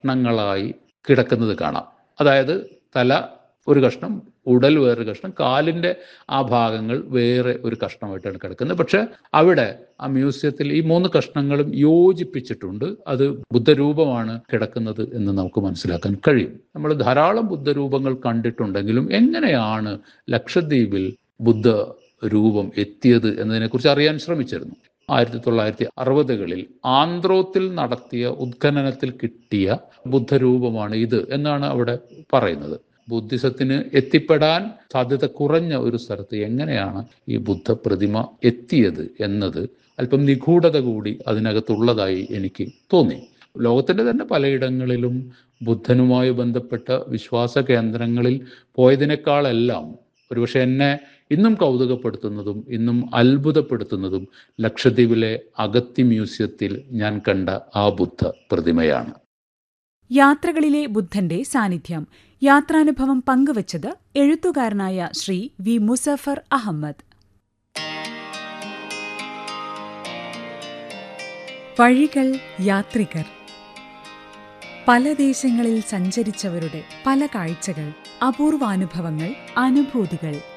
കഷ്ണങ്ങളായി കിടക്കുന്നത് കാണാം അതായത് തല ഒരു കഷ്ണം ഉടൽ വേറൊരു കഷ്ണം കാലിൻ്റെ ആ ഭാഗങ്ങൾ വേറെ ഒരു കഷ്ണമായിട്ടാണ് കിടക്കുന്നത് പക്ഷെ അവിടെ ആ മ്യൂസിയത്തിൽ ഈ മൂന്ന് കഷ്ണങ്ങളും യോജിപ്പിച്ചിട്ടുണ്ട് അത് ബുദ്ധരൂപമാണ് കിടക്കുന്നത് എന്ന് നമുക്ക് മനസ്സിലാക്കാൻ കഴിയും നമ്മൾ ധാരാളം ബുദ്ധരൂപങ്ങൾ കണ്ടിട്ടുണ്ടെങ്കിലും എങ്ങനെയാണ് ലക്ഷദ്വീപിൽ ബുദ്ധ രൂപം എത്തിയത് എന്നതിനെക്കുറിച്ച് അറിയാൻ ശ്രമിച്ചിരുന്നു ആയിരത്തി തൊള്ളായിരത്തി അറുപതുകളിൽ ആന്ധ്രോത്തിൽ നടത്തിയ ഉത്ഖനനത്തിൽ കിട്ടിയ ബുദ്ധരൂപമാണ് ഇത് എന്നാണ് അവിടെ പറയുന്നത് ബുദ്ധിസത്തിന് എത്തിപ്പെടാൻ സാധ്യത കുറഞ്ഞ ഒരു സ്ഥലത്ത് എങ്ങനെയാണ് ഈ ബുദ്ധ പ്രതിമ എത്തിയത് എന്നത് അല്പം നിഗൂഢത കൂടി അതിനകത്തുള്ളതായി എനിക്ക് തോന്നി ലോകത്തിൻ്റെ തന്നെ പലയിടങ്ങളിലും ബുദ്ധനുമായി ബന്ധപ്പെട്ട വിശ്വാസ കേന്ദ്രങ്ങളിൽ പോയതിനേക്കാളെല്ലാം ഒരുപക്ഷെ എന്നെ ഇന്നും കൗതുകപ്പെടുത്തുന്നതും ഇന്നും അത്ഭുതപ്പെടുത്തുന്നതും ലക്ഷദ്വീപിലെ അഗത്തി മ്യൂസിയത്തിൽ ഞാൻ കണ്ട ആ ബുദ്ധ പ്രതിമയാണ് യാത്രകളിലെ ബുദ്ധന്റെ സാന്നിധ്യം യാത്രാനുഭവം പങ്കുവച്ചത് എഴുത്തുകാരനായ ശ്രീ വി മുസഫർ അഹമ്മദ് വഴികൾ യാത്രികർ പല ദേശങ്ങളിൽ സഞ്ചരിച്ചവരുടെ പല കാഴ്ചകൾ അപൂർവാനുഭവങ്ങൾ അനുഭൂതികൾ